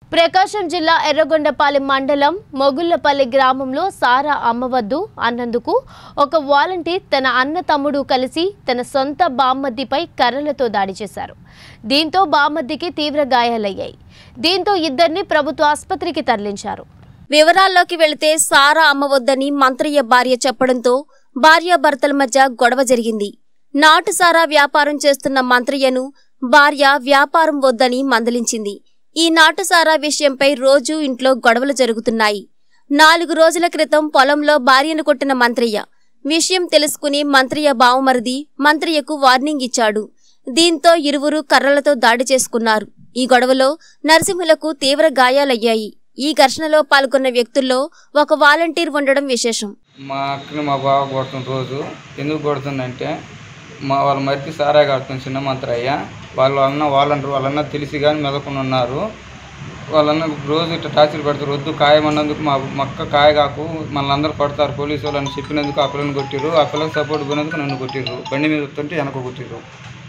ప్రకాశం జిల్లా ఎర్రగొండపాలెం మండలం మొగుళ్లపల్లి గ్రామంలో సారా అమ్మవద్దు అన్నందుకు ఒక వాలంటీర్ తన అన్న తమ్ముడు కలిసి తన సొంత బామ్మద్దిపై కర్రలతో దాడి చేశారు దీంతో బామ్మద్దికి తీవ్ర గాయాలయ్యాయి దీంతో ఇద్దరిని ప్రభుత్వ ఆసుపత్రికి తరలించారు వివరాల్లోకి వెళితే సారా అమ్మవద్దని మంత్రయ్య భార్య చెప్పడంతో భార్యాభర్తల మధ్య గొడవ జరిగింది నాటు సారా వ్యాపారం చేస్తున్న మంత్రయ్యను భార్య వ్యాపారం వద్దని మందలించింది ఈ నాటు సారా విషయంపై రోజూ ఇంట్లో గొడవలు జరుగుతున్నాయి నాలుగు రోజుల క్రితం పొలంలో భార్యను కొట్టిన మంత్రయ్య విషయం తెలుసుకుని మంత్రయ్య బావమరిది మంత్రయ్యకు వార్నింగ్ ఇచ్చాడు దీంతో ఇరువురు కర్రలతో దాడి చేసుకున్నారు ఈ గొడవలో నరసింహులకు తీవ్ర గాయాలయ్యాయి ఈ ఘర్షణలో పాల్గొన్న వ్యక్తుల్లో ఒక వాలంటీర్ ఉండడం విశేషం మా అక్కని మా బావ కొడుతుంది రోజు ఎందుకు కొడుతుందంటే మా వాళ్ళ మరిది సారా కడుతుంది చిన్న మంత్రయ్య వాళ్ళు అన్న వాళ్ళంటారు వాళ్ళన్న తెలిసి కానీ మెదకుండా ఉన్నారు వాళ్ళన్న రోజు ఇట్లా టార్చర్ పెడతారు వద్దు కాయమన్నందుకు మా మక్క కాయ కాకు మనల్ని అందరూ కొడతారు పోలీసు వాళ్ళు అని చెప్పినందుకు ఆ పిల్లని కొట్టిర్రు ఆ పిల్లకి సపోర్ట్ పోయినందుకు నన్ను కొట్టిర్రు బండి మీద వస్తుంటే వెనక కొట్టిర్రు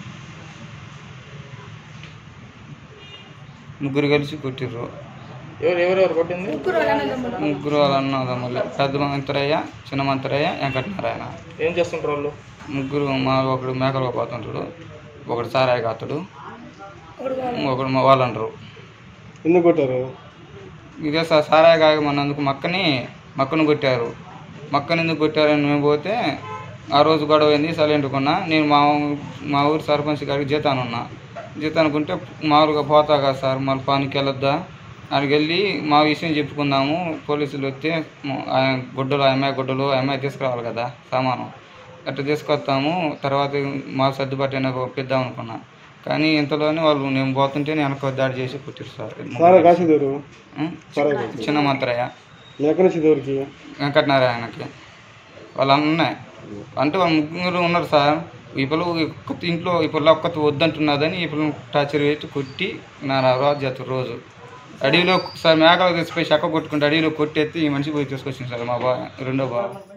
ముగ్గురు కలిసి కొట్టిర్రు ఎవరు ఎవరెవరు కొట్టింది ముగ్గురు వాళ్ళ అన్నదమ్ములు పెద్ద మంత్రయ్య చిన్న మంత్రయ్య వెంకటనారాయణ ఏం చేస్తుంటారు వాళ్ళు ముగ్గురు మా ఒకడు మేకలు పోతుంటాడు ఒకడు సారాయి కాతుడు ఒకడు మా వాళ్ళు అంటారు ఎందుకు కొట్టారు ఇదే సార్ సారాయి కాగమన్నందుకు మక్కని మక్కను కొట్టారు మక్కని ఎందుకు కొట్టారని మేము పోతే ఆ రోజు గొడవ అయింది సైలెంట్ కొన్నా నేను మా ఊ- మా ఊరు సర్పంచ్ గారికి జీతాను ఉన్నా జీతానుకుంటే మామూలుగా పోతా కదా సార్ మళ్ళీ పనికి వెళ్ళొద్దా అక్కడికి వెళ్ళి మా విషయం చెప్పుకుందాము పోలీసులు వస్తే మ- ఆ గుడ్డలు ఆ అమ్మాయి గుడ్డలు ఆ అమ్మాయి తీసుకురావాలి కదా సామాను అట్లా తీసుకొస్తాము తర్వాత మా సర్దుబాటు అయినా ఒప్పిద్దాం అనుకున్నా కానీ ఇంతలోనే వాళ్ళు నేను పోతుంటే నేను వెనక దాడి చేసి కొట్టారు సార్ సారా కాసేదారు ఉం? సారా కాసేది చిన్న మంత్రయ్య మీ ఎక్కడి నుంచి ఎవరికి వెంకటనారాయణకి వాళ్ళ అన్నయ్య అంటే వాళ్ళ ముగ్గురు ఉన్నారు సార్ ఈ పిల్ల ఒక్క ఇంట్లో ఈ పిల్ల ఒక్కటి వద్దంటున్నదని ఈ పిల్లని టార్చర్ పెట్టి కొట్టి నా రోజు చేస్తారు రోజు అడవిలో సార్ మేకలు తెచ్చిపోయి చెక్క కొట్టుకుంటే అడవిలో కొట్టేస్తే ఈ మనిషి పోయి తీసుకొచ్చింది సార్ మా బా రెండో బావ